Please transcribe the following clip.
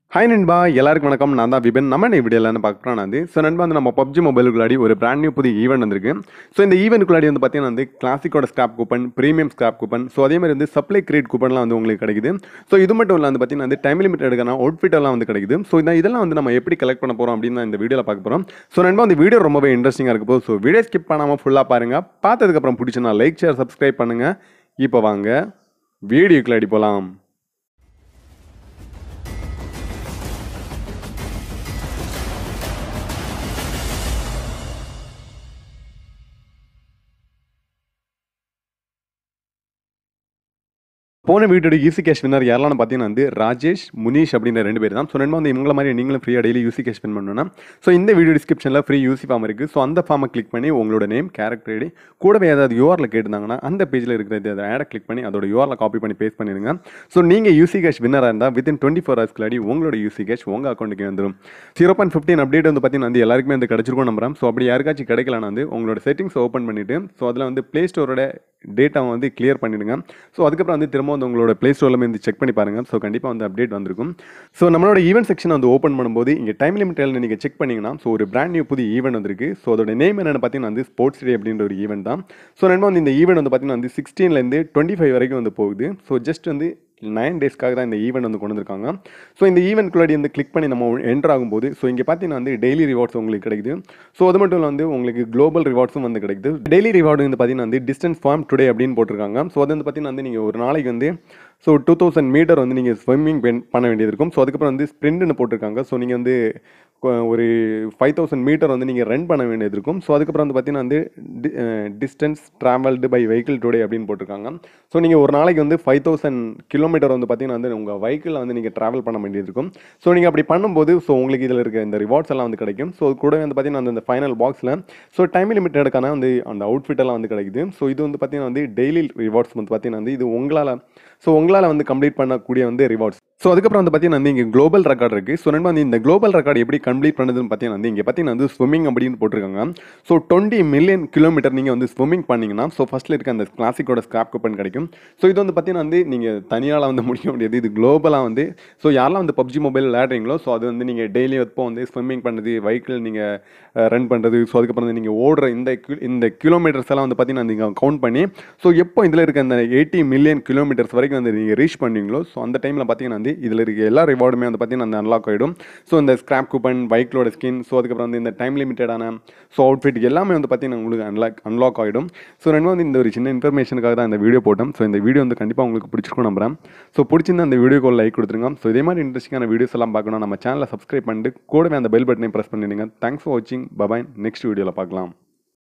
hi நண்பா எல்லாருக்கும் வணக்கம் நான் தான் விபின் நம்ம இந்த வீடியோவில் என்ன பார்க்க போகிறோம் வந்து ஸோ நண்பா வந்து நம்ம பப்ஜி மொபைலுக்குள்ளாடி ஒரு பிராண்ட் நியூ புது ஈவெண்ட் வந்திருக்கு ஸோ இந்த ஈவெண்ட்டுக்குள்ளாடி வந்து பார்த்தீங்கன்னா வந்து கிளாசிக்கோட scrap coupon premium scrap coupon so அதே மாதிரி வந்து சப்ளை கிரியேட் கூப்பன்லாம் வந்து உங்களுக்கு கிடைக்குது ஸோ இது மட்டும் இல்லை வந்து பார்த்தீங்கன்னா வந்து டைம் லிமிட் எடுக்கணும் அவுட்ஃபிட் எல்லாம் வந்து கிடைக்குது ஸோ இந்த இதெல்லாம் வந்து நம்ம எப்படி கலெக்ட் பண்ண போகிறோம் அப்படின்னு தான் இந்த வீடியோவில் பார்க்க போகிறோம் ஸோ நண்பா இந்த வீடியோ ரொம்பவே இன்ட்ரெஸ்டிங்காக இருக்க போகுது ஸோ வீடியோ ஸ்கிப் பண்ணாமல் ஃபுல்லாக பாருங்கள் பார்த்ததுக்கப்புறம் பிடிச்சுன்னா லைக் ஷேர் சப்ஸ்கிரைப் பண்ணுங்கள் இப்போ வாங்க வீடியோக்குள்ளாடி போகலாம் போன வீடியோட யூசி கேஷ் வின்னர் யாரெல்லாம் பார்த்தீங்கன்னா வந்து ராஜேஷ் முனீஷ் அப்படின்ற ரெண்டு பேர் தான் ஸோ ரெண்டு வந்து இவங்கள மாதிரி நீங்களும் ஃப்ரீயாக டெய்லி யூசி கேஷ் ஸ்பெண்ட் பண்ணணும்னா ஸோ இந்த வீடியோ டிஸ்கிரிப்ஷனில் ஃப்ரீ யூசி ஃபார்ம் இருக்குது ஸோ அந்த ஃபார்மை கிளிக் பண்ணி உங்களோட நேம் கேரக்டர் ஐடி கூடவே ஏதாவது யூஆரில் கேட்டிருந்தாங்கன்னா அந்த பேஜில் இருக்கிற அதை ஆடை கிளிக் பண்ணி அதோட யூஆரில் காப்பி பண்ணி பேஸ்ட் பண்ணிடுங்க ஸோ நீங்கள் யூசி கேஷ் வின்னராக இருந்தால் வித்தின் டுவெண்ட்டி ஃபோர் ஹவர்ஸ்க்குள்ளாடி உங்களோட யூசி கேஷ் உங்கள் அக்கௌண்ட்டுக்கு வந்துடும் ஜீரோ பாயிண்ட் ஃபிஃப்டின் அப்டேட் வந்து பார்த்தீங்கன்னா வந்து எல்லாருக்குமே வந்து கிடச்சிருக்கும் நம்புறேன் ஸோ அப்படி யாருக்காச்சும் கிடைக்கலனா வந்து உங்களோட செட்டிங்ஸ் ஓப்பன் பண்ணிவிட்டு ஸோ அதில் வந்து ப்ளே ஸ்டோரோட டேட்டாவை வந்து கிளியர் பண்ணிடுங்க ஸோ அதுக்கப்புறம் வந்து திரும்ப வந்து உங்களோட ப்ளே ஸ்டோரில் வந்து செக் பண்ணி பாருங்கள் ஸோ கண்டிப்பாக வந்து அப்டேட் வந்திருக்கும் ஸோ நம்மளோட ஈவெண்ட் செக்ஷன் வந்து ஓப்பன் பண்ணும்போது இங்கே டைம் லிமிட்டில் நீங்கள் செக் பண்ணிங்கன்னா ஸோ ஒரு பிராண்ட் நியூ புது ஈவெண்ட் வந்திருக்கு ஸோ அதோட நேம் என்னென்னு பார்த்தீங்கன்னா வந்து ஸ்போர்ட்ஸ் டே அப்படின்ற ஒரு ஈவெண்ட் தான் ஸோ நம்ம வந்து இந்த ஈவெண்ட் வந்து பார்த்தீங்கன்னா வந்து சிக்ஸ்டீன்லேருந்து டுவெண்ட்டி ஃபைவ் வரைக்கும் வந்து போகுது ஸோ ஜஸ்ட் வந்து நைன் டேஸ்க்காக தான் இந்த ஈவெண்ட் வந்து கொண்டு வந்திருக்காங்க ஸோ இந்த ஈவெண்ட்குள்ளாடி வந்து கிளிக் பண்ணி நம்ம என்டர் ஆகும்போது ஸோ இங்கே பார்த்தீங்கன்னா வந்து டெய்லி ரிவார்ட்ஸ் உங்களுக்கு கிடைக்குது ஸோ அது மட்டும் இல்லை வந்து உங்களுக்கு குளோபல் ரிவார்ட்ஸும் வந்து கிடைக்குது டெய்லி ரிவார்டு வந்து பார்த்தீங்கன்னா வந்து டிஸ்டன்ஸ் ஃபார்ம் டுடே அப்படின்னு போட்டிருக்காங்க ஸோ அது வந்து பார்த்தீங்கன்னா வந்து நீங்கள் ஒரு நாளைக்கு வந்து ஸோ டூ தௌசண்ட் மீட்டர் வந்து நீங்கள் ஸ்விம்மிங் பண்ண வேண்டியது இருக்கும் ஸோ அதுக்கப்புறம் வந்து ஸ்ப்ரிண்ட்னு போட்டிருக்காங்க ஸோ நீங்கள் வந்து ஒரு ஃபைவ் தௌசண்ட் மீட்டர் வந்து நீங்கள் ரன் பண்ண வேண்டியது இருக்கும் ஸோ அதுக்கப்புறம் வந்து பார்த்தீங்கன்னா வந்து distance travelled by vehicle today அப்படின்னு போட்டிருக்காங்க ஸோ நீங்கள் ஒரு நாளைக்கு வந்து ஃபைவ் தௌசண்ட் கிலோமீட்டர் வந்து பார்த்தீங்கன்னா வந்து உங்கள் வெஹிக்கிளில் வந்து நீங்கள் ட்ராவல் பண்ண வேண்டியது இருக்கும் ஸோ நீங்கள் அப்படி பண்ணும்போது ஸோ உங்களுக்கு இதில் இருக்க இந்த ரிவார்ட்ஸ் எல்லாம் வந்து கிடைக்கும் ஸோ கூடவே வந்து பார்த்தீங்கன்னா அந்த ஃபைனல் பாக்ஸில் ஸோ டைம் லிமிட்டடுக்கான வந்து அந்த அவுட்ஃபிட் எல்லாம் வந்து கிடைக்குது ஸோ இது வந்து பார்த்தீங்கன்னா வந்து டெய்லி ரிவார்ட்ஸ் வந்து பார்த்தீங்கன்னா வந்து இது உங்களால் ஸோ உங்களால் வந்து கம்ப்ளீட் பண்ணக்கூடிய வந்து ரிவார்ட்ஸ் ஸோ அதுக்கப்புறம் வந்து பார்த்தீங்கன்னா வந்து இங்கே குளோபல் ரெக்கார்ட் இருக்குது ஸோ நண்பா வந்து இந்த குளோபல் ரெக்கார்டு எப்படி கம்ப்ளீட் பண்ணுதுன்னு பார்த்தீங்கன்னா வந்து இங்கே பார்த்தீங்கன்னா வந்து ஸ்விம்மிங் அப்படின்னு போட்டிருக்காங்க ஸோ டுவெண்ட்டி மில்லியன் கிலோமீட்டர் நீங்கள் வந்து ஸ்விம்மிங் பண்ணிங்கன்னா ஸோ ஃபஸ்ட்டில் இருக்க அந்த கிளாசிக்கோட ஸ்கிராப் கூப்பன் கிடைக்கும் ஸோ இது வந்து பார்த்தீங்கன்னா வந்து நீங்கள் தனியால் வந்து முடிக்க முடியாது இது குளோபலாக வந்து ஸோ யாரெல்லாம் வந்து பப்ஜி மொபைல் விளையாடுறீங்களோ ஸோ அது வந்து நீங்கள் டெய்லி எப்போ வந்து ஸ்விம்மிங் பண்ணுறது வெஹிக்கிள் நீங்கள் ரன் பண்ணுறது ஸோ அதுக்கப்புறம் வந்து நீங்கள் ஓடுற இந்த இந்த கிலோமீட்டர்ஸ் எல்லாம் வந்து பார்த்தீங்கன்னா நீங்கள் கவுண்ட் பண்ணி ஸோ எப்போ இதில் இருக்க அந்த எயிட்டி மில்லியன் கிலோமீட்டர்ஸ் வரைக்கும் வந்து நீங்கள் ரீச் பண்ணுவீங்களோ ஸோ அந்த டைமில் பார்த்தீங்கன்னா வந்து இதில் இருக்க எல்லா ரிவார்டுமே வந்து பார்த்தீங்கன்னா அந்த அன்லாக் ஆகிடும் ஸோ இந்த ஸ்கிராப் கூப்பன் பைக்லோட ஸ்கின் ஸோ அதுக்கப்புறம் வந்து இந்த டைம் லிமிட்டடான ஸோ அவுட்ஃபிட் எல்லாமே வந்து பார்த்தீங்கன்னா உங்களுக்கு அன்லாக் அன்லாக் ஆகிடும் ஸோ ரெண்டு வந்து இந்த ஒரு சின்ன இன்ஃபர்மேஷனுக்காக தான் இந்த வீடியோ போட்டோம் ஸோ இந்த வீடியோ வந்து கண்டிப்பாக உங்களுக்கு பிடிச்சிருக்கும் நம்புறேன் ஸோ பிடிச்சிருந்தா அந்த வீடியோக்கு லைக் கொடுத்துருங்க ஸோ இதே மாதிரி இன்ட்ரெஸ்டிங்கான வீடியோஸ் எல்லாம் பார்க்கணும் நம்ம சேனலை சப்ஸ்கிரைப் பண்ணிட்டு கூடவே அந்த பெல் பட்டனை ப்ரெஸ் பண்ணிடுங்க தேங்க்ஸ் ஃபார் வாட்சிங் பபாய் நெக்ஸ்ட் வீடியோவில் பார்க்கலாம்